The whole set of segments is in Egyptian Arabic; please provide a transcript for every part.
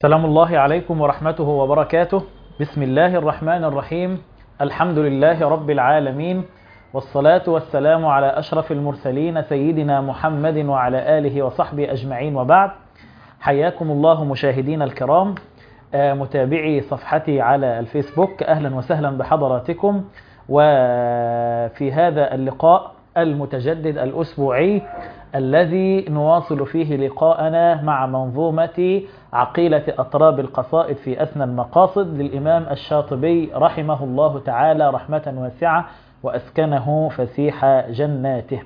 سلام الله عليكم ورحمته وبركاته بسم الله الرحمن الرحيم الحمد لله رب العالمين والصلاة والسلام على أشرف المرسلين سيدنا محمد وعلى آله وصحبه أجمعين وبعد حياكم الله مشاهدين الكرام متابعي صفحتي على الفيسبوك أهلا وسهلا بحضراتكم وفي هذا اللقاء المتجدد الأسبوعي الذي نواصل فيه لقاءنا مع منظومة عقيلة أطراب القصائد في أثنى المقاصد للإمام الشاطبي رحمه الله تعالى رحمة واسعة وأسكنه فسيح جناته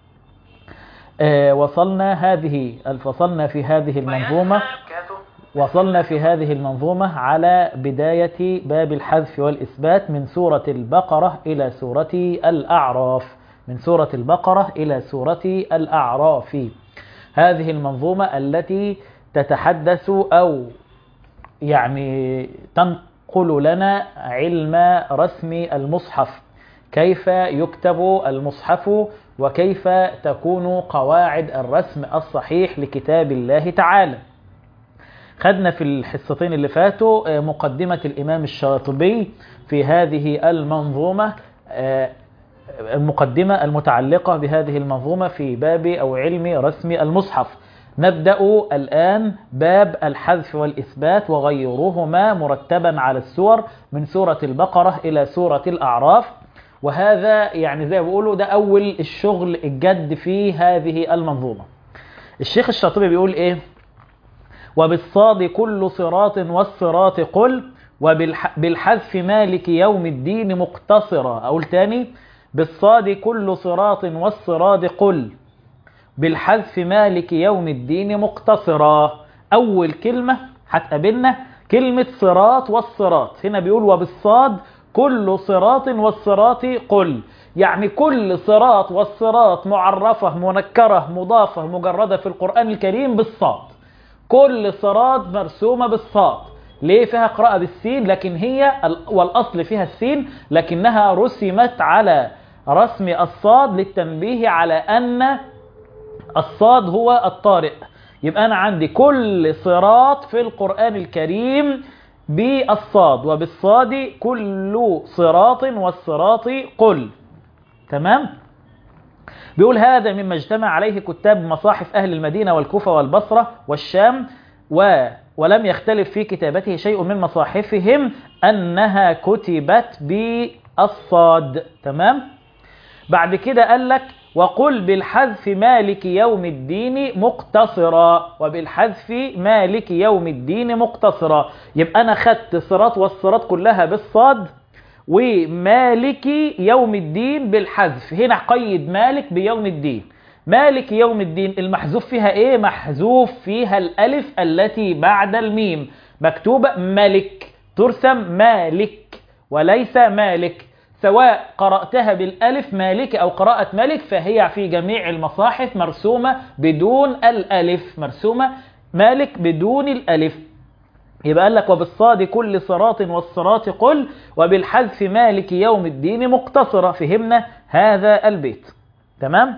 وصلنا هذه وصلنا في هذه المنظومة وصلنا في هذه المنظومة على بداية باب الحذف والإثبات من سورة البقرة إلى سورة الأعراف من سورة البقرة إلى سورة الأعراف هذه المنظومة التي تتحدث أو يعني تنقل لنا علم رسم المصحف كيف يكتب المصحف وكيف تكون قواعد الرسم الصحيح لكتاب الله تعالى خدنا في الحصتين اللي فاتوا مقدمة الإمام الشاطبي في هذه المنظومة المقدمة المتعلقة بهذه المنظومة في باب أو علم رسم المصحف نبدأ الآن باب الحذف والإثبات وغيرهما مرتبا على السور من سورة البقرة إلى سورة الأعراف وهذا يعني زي ما بيقولوا ده أول الشغل الجد في هذه المنظومة الشيخ الشاطبي بيقول إيه وبالصاد كل صراط والصراط قل وبالحذف مالك يوم الدين مقتصرا أقول تاني بالصاد كل صراط والصراط قل بالحذف مالك يوم الدين مقتصرا أول كلمة هتقابلنا كلمة صراط والصراط هنا بيقول وبالصاد كل صراط والصراط قل يعني كل صراط والصراط معرفة منكرة مضافة مجردة في القرآن الكريم بالصاد كل صراط مرسومة بالصاد ليه فيها قراءة بالسين لكن هي والأصل فيها السين لكنها رسمت على رسم الصاد للتنبيه على أن الصاد هو الطارئ يبقى أنا عندي كل صراط في القرآن الكريم بالصاد وبالصاد كل صراط والصراط قل تمام بيقول هذا مما اجتمع عليه كتاب مصاحف أهل المدينة والكوفة والبصرة والشام و ولم يختلف في كتابته شيء من مصاحفهم أنها كتبت بالصاد تمام بعد كده قال لك وقل بالحذف مالك يوم الدين مقتصرا وبالحذف مالك يوم الدين مقتصرا يبقى أنا خدت صراط والصراط كلها بالصاد ومالك يوم الدين بالحذف هنا قيد مالك بيوم الدين مالك يوم الدين المحذوف فيها ايه محذوف فيها الالف التي بعد الميم مكتوبة ملك ترسم مالك وليس مالك سواء قرأتها بالالف مالك او قراءة ملك فهي في جميع المصاحف مرسومة بدون الالف مرسومة مالك بدون الالف يبقى قال لك وبالصاد كل صراط والصراط قل وبالحذف مالك يوم الدين مقتصرة فهمنا هذا البيت تمام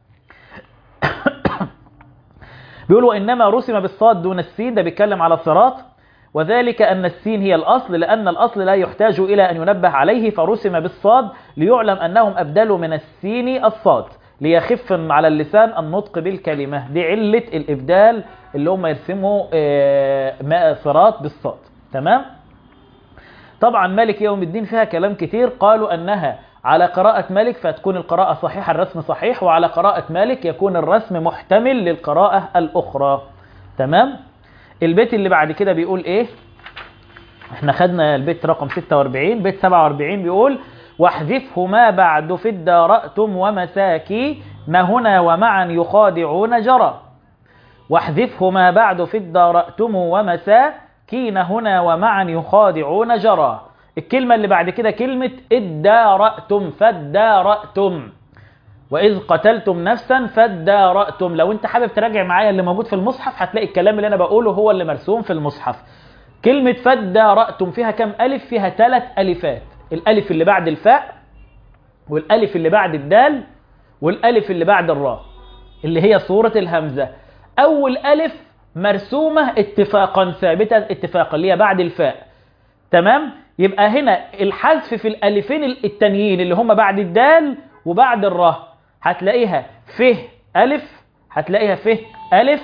بيقولوا إنما رسم بالصاد دون السين ده بيتكلم على الصراط وذلك أن السين هي الأصل لأن الأصل لا يحتاج إلى أن ينبه عليه فرسم بالصاد ليعلم أنهم أبدلوا من السين الصاد ليخف على اللسان النطق بالكلمة دي علة الإبدال اللي هم يرسموا ماء صراط بالصاد تمام طبعا مالك يوم الدين فيها كلام كتير قالوا أنها على قراءة مالك فتكون القراءة صحيحة الرسم صحيح وعلى قراءة مالك يكون الرسم محتمل للقراءة الأخرى تمام البيت اللي بعد كده بيقول ايه احنا خدنا البيت رقم 46 بيت 47 بيقول واحذفه ما بعد في الدارأتم ومساكي هنا ومعا يخادعون جرى واحذفه ما بعد في الدارأتم ومساكين هنا ومعا يخادعون جرى الكلمة اللي بعد كده كلمة ادارأتم فادارأتم وإذ قتلتم نفسا فادارأتم لو انت حابب تراجع معايا اللي موجود في المصحف هتلاقي الكلام اللي انا بقوله هو اللي مرسوم في المصحف كلمة فادارأتم فيها كم ألف فيها ثلاث ألفات الألف اللي بعد الفاء والألف اللي بعد الدال والألف اللي بعد الراء اللي هي صورة الهمزة أول ألف مرسومة اتفاقا ثابتة اتفاقا اللي هي بعد الفاء تمام يبقى هنا الحذف في الالفين التانيين اللي هم بعد الدال وبعد الراء هتلاقيها ف الف هتلاقيها ف الف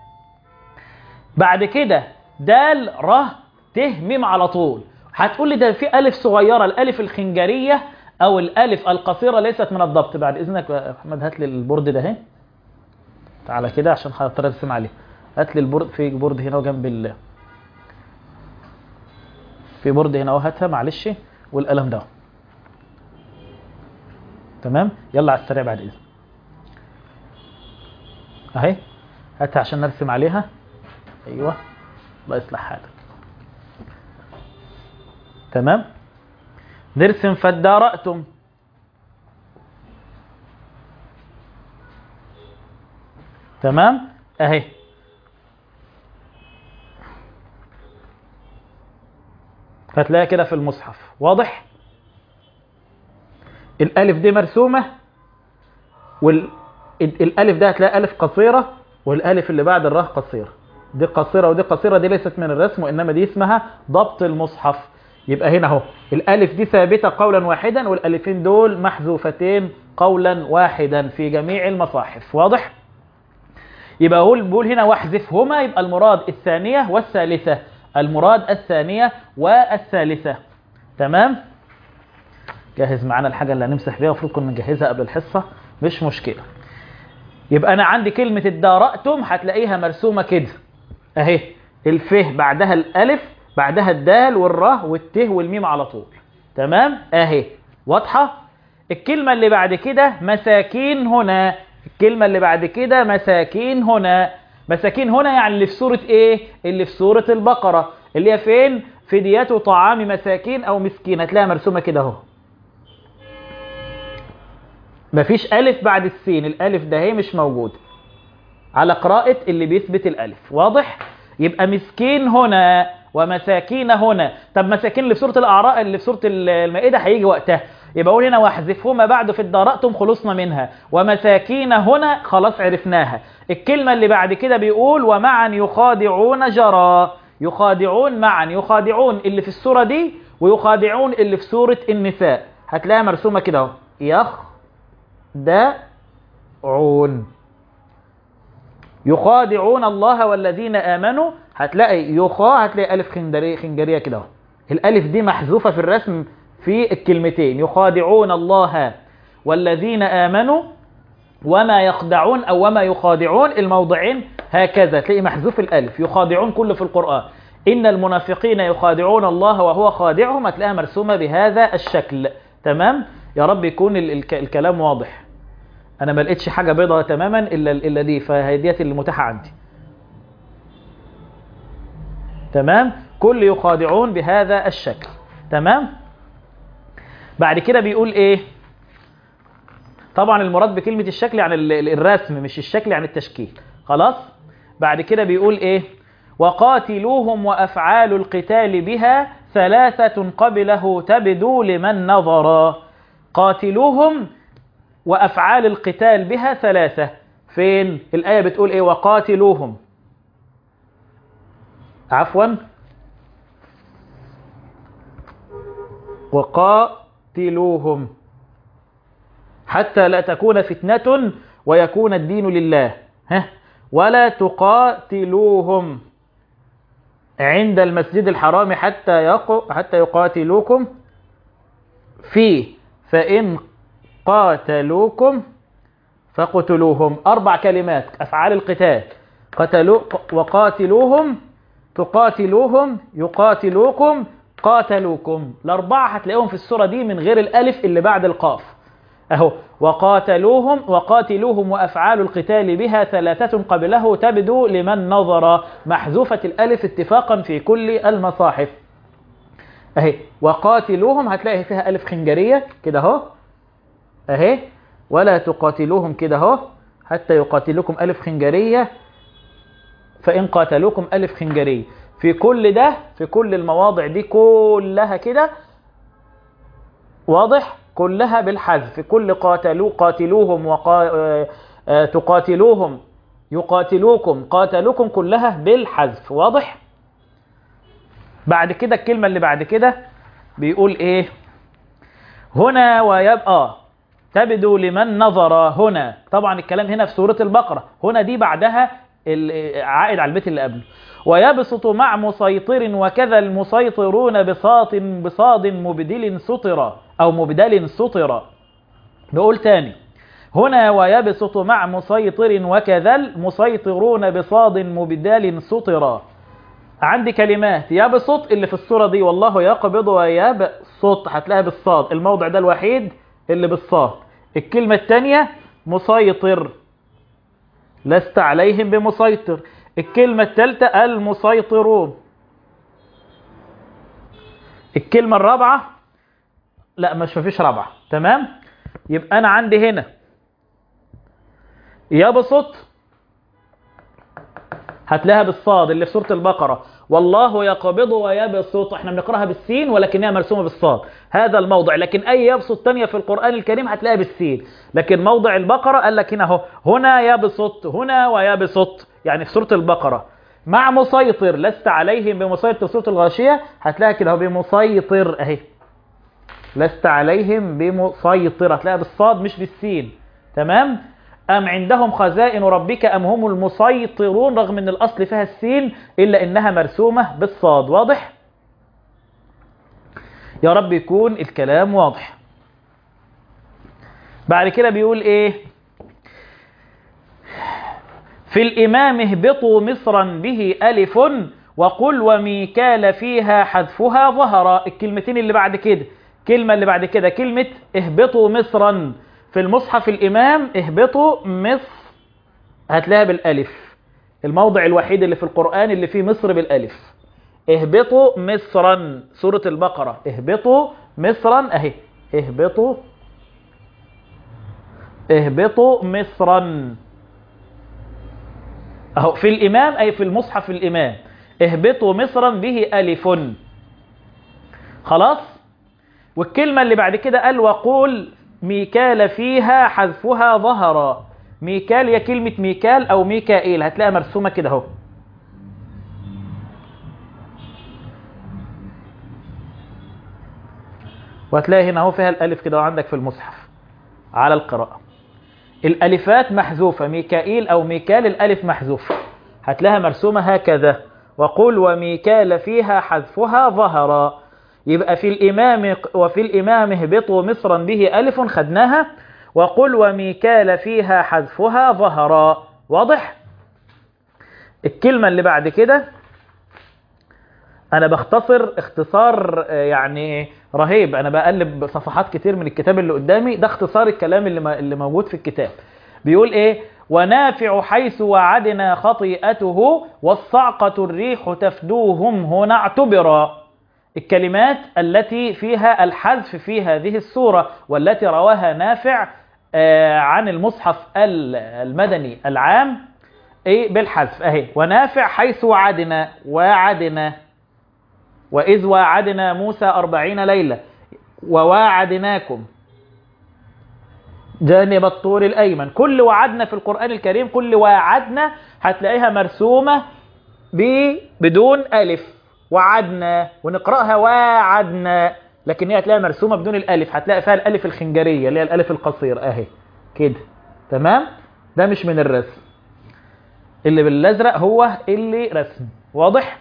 بعد كده دال ر ت ميم على طول هتقول لي ده في الف صغيره الالف الخنجريه او الالف القصيره ليست من الضبط بعد اذنك يا محمد هات لي البورد ده اهي تعالى كده عشان هضطر ارسم عليه هات لي البورد في بورد هنا وجنب ال في بورد هنا اهو هاتها معلش والقلم ده تمام يلا على السريع بعد اذنك اهي هاتها عشان نرسم عليها ايوه الله يصلح حالك تمام نرسم فادارأتم تمام اهي هتلاقيها كده في المصحف واضح الالف دي مرسومه والالف ده هتلاقي الف قصيره والالف اللي بعد الراء قصيره دي قصيره ودي قصيره دي ليست من الرسم وانما دي اسمها ضبط المصحف يبقى هنا اهو الالف دي ثابته قولا واحدا والالفين دول محذوفتين قولا واحدا في جميع المصاحف واضح يبقى هو بقول هنا واحذفهما يبقى المراد الثانيه والثالثه المراد الثانيه والثالثه تمام جهز معانا الحاجه اللي هنمسح بيها المفروض كنا نجهزها قبل الحصه مش مشكله يبقى انا عندي كلمه ادارأتم هتلاقيها مرسومه كده اهي الف بعدها الالف بعدها الدال والراء والت والميم على طول تمام اهي واضحه الكلمه اللي بعد كده مساكين هنا الكلمه اللي بعد كده مساكين هنا مساكين هنا يعني اللي في سوره ايه اللي في سوره البقره اللي هي فين فدية طعام مساكين او مسكين هتلاقيها مرسومه كده اهو مفيش الف بعد السين الالف ده هي مش موجود على قراءه اللي بيثبت الالف واضح يبقى مسكين هنا ومساكين هنا طب مساكين اللي في سوره الاعراف اللي في سوره المائده هيجي وقتها يبقى اقول هنا واحذفهما بعد في الدارأتم خلصنا منها ومساكين هنا خلاص عرفناها الكلمه اللي بعد كده بيقول ومعا يخادعون جرى يخادعون معا يخادعون اللي في السوره دي ويخادعون اللي في سوره النساء هتلاقيها مرسومه كده اهو يخدعون يخادعون الله والذين امنوا هتلاقي يخا هتلاقي الف خنجريه خنجريه كده اهو الالف دي محذوفه في الرسم في الكلمتين يخادعون الله والذين امنوا وما يخدعون او وما يخادعون الموضعين هكذا تلاقي محذوف الالف يخادعون كله في القران ان المنافقين يخادعون الله وهو خادعهم هتلاقيها مرسومه بهذا الشكل تمام يا رب يكون الكلام واضح انا ما لقيتش حاجه بيضاء تماما الا الا دي فهي ديت اللي متاحه عندي تمام كل يخادعون بهذا الشكل تمام بعد كده بيقول ايه طبعا المراد بكلمة الشكل يعني الرسم مش الشكل يعني التشكيل خلاص بعد كده بيقول ايه وقاتلوهم وأفعال القتال بها ثلاثة قبله تبدو لمن نظر قاتلوهم وأفعال القتال بها ثلاثة فين الآية بتقول ايه وقاتلوهم عفوا وقاتلوهم حتى لا تكون فتنة ويكون الدين لله ها ولا تقاتلوهم عند المسجد الحرام حتى يق... حتى يقاتلوكم فيه فإن قاتلوكم فقتلوهم أربع كلمات أفعال القتال قتلوا وقاتلوهم تقاتلوهم يقاتلوكم قاتلوكم الأربعة هتلاقيهم في السورة دي من غير الألف اللي بعد القاف أهو وقاتلوهم وقاتلوهم وأفعال القتال بها ثلاثة قبله تبدو لمن نظر محذوفة الألف اتفاقا في كل المصاحف أهي وقاتلوهم هتلاقي فيها ألف خنجرية كده أهو أهي ولا تقاتلوهم كده أهو حتى يقاتلوكم ألف خنجرية فإن قاتلوكم ألف خنجرية في كل ده في كل المواضع دي كلها كده واضح كلها بالحذف كل قاتلوا قاتلوهم وقا... تقاتلوهم يقاتلوكم قاتلوكم كلها بالحذف واضح بعد كده الكلمة اللي بعد كده بيقول ايه هنا ويبقى تبدو لمن نظر هنا طبعا الكلام هنا في سورة البقرة هنا دي بعدها عائد على البيت اللي قبله ويبسط مع مسيطر وكذا المسيطرون بساط بصاد مبدل سطرا أو مبدل سطرا نقول تاني هنا ويبسط مع مسيطر وكذا المسيطرون بصاد مبدل سطرا عندي كلمات يبسط اللي في الصورة دي والله يقبض ويبسط هتلاقيها بالصاد الموضع ده الوحيد اللي بالصاد الكلمة الثانية مسيطر لست عليهم بمسيطر الكلمة الثالثة المسيطرون الكلمة الرابعة لا مش مفيش رابعة تمام يبقى أنا عندي هنا يبسط هتلاقيها بالصاد اللي في سورة البقرة والله يقبض ويبسط احنا بنقراها بالسين ولكنها مرسومة بالصاد هذا الموضع لكن اي يبسط تانية في القرآن الكريم هتلاقيها بالسين لكن موضع البقرة قال لك هنا اهو هنا يبسط هنا ويبسط يعني في سورة البقرة مع مسيطر لست عليهم بمسيطر سورة الغاشية هتلاقيها كده اهو بمسيطر اهي لست عليهم بمسيطر هتلاقيها بالصاد مش بالسين تمام أم عندهم خزائن ربك أم هم المسيطرون رغم أن الأصل فيها السين إلا إنها مرسومة بالصاد واضح؟ يا رب يكون الكلام واضح بعد كده بيقول إيه في الإمام اهبطوا مصرا به ألف وقل وميكال فيها حذفها ظهر الكلمتين اللي بعد كده كلمة اللي بعد كده كلمة اهبطوا مصرا في المصحف الإمام اهبطوا مصر هتلاقيها بالألف الموضع الوحيد اللي في القرآن اللي فيه مصر بالألف اهبطوا مصرا سورة البقرة اهبطوا مصرا اهي اهبطوا اهبطوا مصرا اهو في الإمام أي في المصحف الإمام اهبطوا مصرا به ألف خلاص والكلمة اللي بعد كده قال وقول ميكال فيها حذفها ظهر ميكال هي كلمة ميكال أو ميكائيل هتلاقيها مرسومة كده اهو وهتلاقي هنا اهو فيها الألف كده عندك في المصحف على القراءة الألفات محذوفة ميكائيل أو ميكال الألف محذوفة هتلاقيها مرسومة هكذا وقل وميكال فيها حذفها ظهر يبقى في الإمام وفي الإمام اهبطوا مصرا به ألف خدناها وقل وميكال فيها حذفها ظهرا واضح الكلمة اللي بعد كده أنا بختصر اختصار يعني رهيب أنا بقلب صفحات كتير من الكتاب اللي قدامي ده اختصار الكلام اللي اللي موجود في الكتاب بيقول إيه ونافع حيث وعدنا خطيئته والصعقة الريح تفدوهم هنا اعتبرا الكلمات التي فيها الحذف في هذه السورة والتي رواها نافع عن المصحف المدني العام ايه بالحذف اهي ونافع حيث وعدنا وعدنا وإذ واعدنا موسى أربعين ليلة وواعدناكم جانب الطور الأيمن كل وعدنا في القرآن الكريم كل واعدنا هتلاقيها مرسومة بدون ألف وعدنا ونقرأها واعدنا لكن هي هتلاقيها مرسومة بدون الألف هتلاقي فيها الألف الخنجرية اللي هي الألف القصير أهي كده تمام ده مش من الرسم اللي بالازرق هو اللي رسم واضح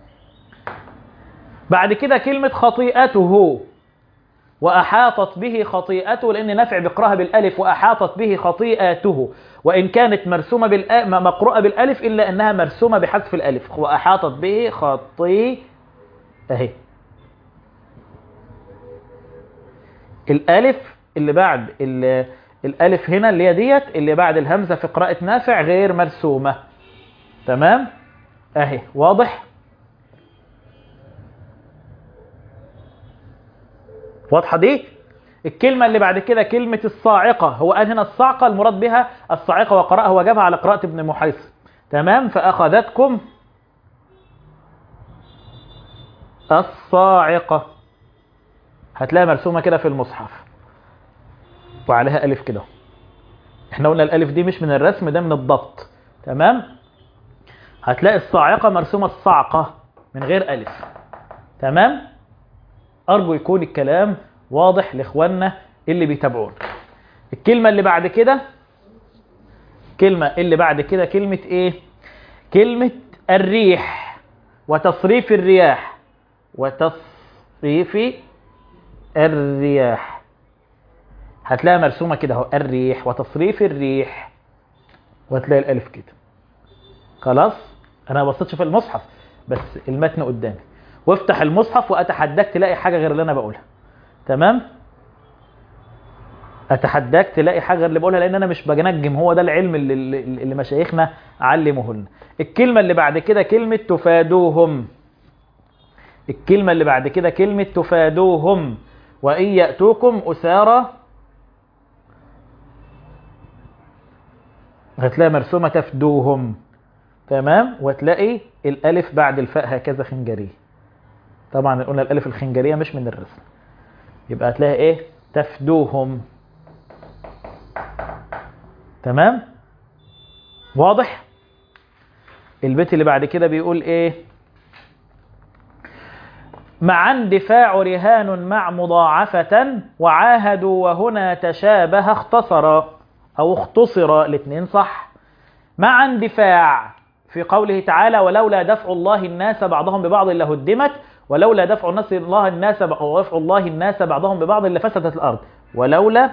بعد كده كلمة خطيئته وأحاطت به خطيئته لأن نافع بيقراها بالألف وأحاطت به خطيئته وإن كانت مرسومة بالأ... مقروءة بالألف إلا أنها مرسومة بحذف الألف وأحاطت به خطي أهي الألف اللي بعد اللي الألف هنا اللي هي ديت اللي بعد الهمزة في قراءة نافع غير مرسومة تمام أهي واضح واضحة دي الكلمة اللي بعد كده كلمة الصاعقة هو قال هنا الصاعقة المراد بها الصاعقة وقرأها وجابها على قراءة ابن محيص تمام فأخذتكم الصاعقة هتلاقيها مرسومة كده في المصحف وعليها ألف كده احنا قلنا الألف دي مش من الرسم ده من الضبط تمام هتلاقي الصاعقة مرسومة الصعقة من غير ألف تمام أرجو يكون الكلام واضح لإخواننا اللي بيتابعون الكلمة اللي بعد كده كلمة اللي بعد كده كلمة إيه كلمة الريح وتصريف الرياح وتصريف الرياح هتلاقيها مرسومة كده اهو الريح وتصريف الريح وهتلاقي الألف كده خلاص أنا ما بصيتش في المصحف بس المتن قدامي وافتح المصحف وأتحداك تلاقي حاجة غير اللي أنا بقولها تمام أتحداك تلاقي حاجة غير اللي بقولها لأن أنا مش بجنجم هو ده العلم اللي, اللي اللي مشايخنا علموه لنا الكلمة اللي بعد كده كلمة تفادوهم الكلمة اللي بعد كده كلمة تفادوهم وإن يأتوكم أسارى هتلاقي مرسومة تفدوهم تمام وتلاقي الألف بعد الفاء هكذا خنجرية طبعا قلنا الألف الخنجرية مش من الرسم يبقى هتلاقي إيه تفدوهم تمام واضح البيت اللي بعد كده بيقول إيه مع اندفاع رهان مع مضاعفة وعاهدوا وهنا تشابه اختصر أو اختصر الاثنين صح مع اندفاع في قوله تعالى ولولا دفع الله الناس بعضهم ببعض لهدمت ولولا دفع الناس الله الناس ودفع الله الناس بعضهم ببعض لفسدت الأرض ولولا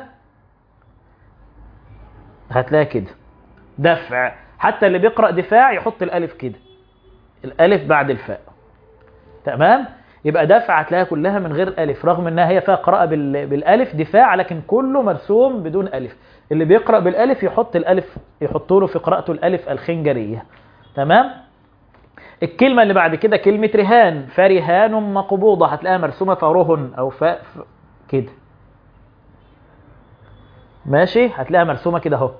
هتلاقي كده دفع حتى اللي بيقرأ دفاع يحط الألف كده الألف بعد الفاء تمام يبقى دفع هتلاقيها كلها من غير ألف رغم انها هي فيها قراءة بالألف دفاع لكن كله مرسوم بدون ألف اللي بيقرأ بالألف يحط الألف يحط له في قراءته الألف الخنجرية تمام الكلمة اللي بعد كده كلمة رهان فرهان مقبوضة هتلاقيها مرسومة فرهن أو فاء كده ماشي هتلاقيها مرسومة كده اهو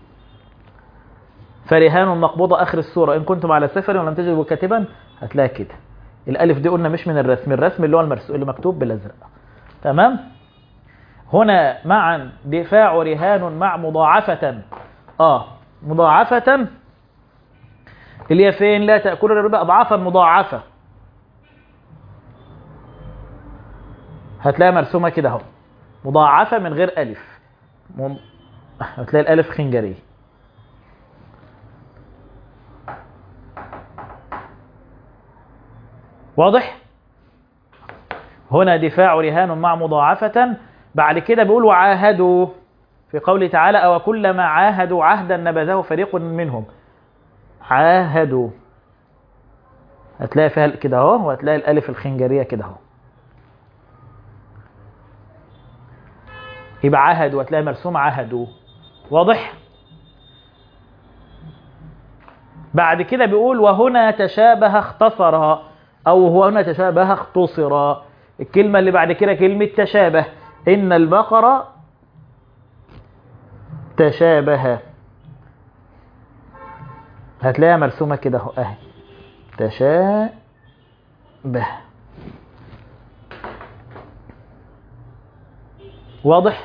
فرهان مقبوضة آخر السورة إن كنتم على سفر ولم تجدوا كاتبا هتلاقي كده الألف دي قلنا مش من الرسم الرسم اللي هو المرسوم اللي مكتوب بالأزرق تمام هنا معا دفاع رهان مع مضاعفة اه مضاعفة اللي هي فين لا تأكل الربا أضعافا مضاعفة هتلاقي مرسومة كده اهو مضاعفة من غير ألف مم... هتلاقي الألف خنجري واضح هنا دفاع رهان مع مضاعفة بعد كده بيقول وعاهدوا في قوله تعالى أو كلما عاهدوا عهدا نبذه فريق منهم عاهدوا هتلاقي فيها كده اهو وهتلاقي الألف الخنجرية كده اهو يبقى عاهدوا هتلاقي مرسوم عاهدوا واضح بعد كده بيقول وهنا تشابه اختصر أو هنا تشابه اختصر الكلمة اللي بعد كده كلمة تشابه إن البقرة تشابه هتلاقيها مرسومة كده اهو اهي تشابه واضح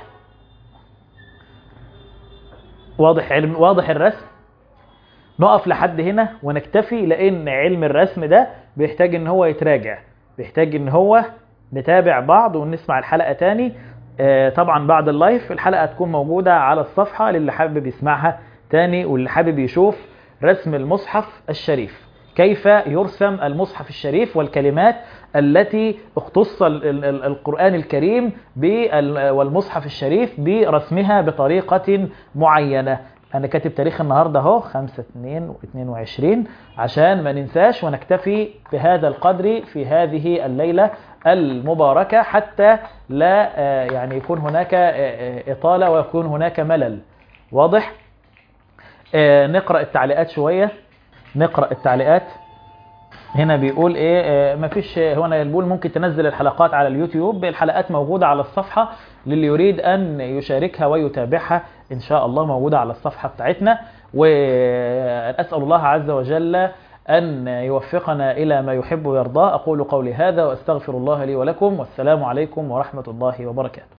واضح علم واضح الرسم نقف لحد هنا ونكتفي لان علم الرسم ده بيحتاج ان هو يتراجع بيحتاج ان هو نتابع بعض ونسمع الحلقة تاني آه طبعا بعد اللايف الحلقة تكون موجودة على الصفحة للي حابب يسمعها تاني واللي حابب يشوف رسم المصحف الشريف كيف يرسم المصحف الشريف والكلمات التي اختص القرآن الكريم والمصحف الشريف برسمها بطريقة معينة أنا كاتب تاريخ النهاردة اهو 5 2 22 عشان ما ننساش ونكتفي بهذا القدر في هذه الليلة المباركة حتى لا يعني يكون هناك إطالة ويكون هناك ملل واضح؟ نقرأ التعليقات شوية نقرأ التعليقات هنا بيقول ايه مفيش هنا بيقول ممكن تنزل الحلقات على اليوتيوب الحلقات موجودة على الصفحة للي يريد أن يشاركها ويتابعها إن شاء الله موجودة على الصفحة بتاعتنا وأسأل الله عز وجل أن يوفقنا إلى ما يحب ويرضاه أقول قولي هذا وأستغفر الله لي ولكم والسلام عليكم ورحمة الله وبركاته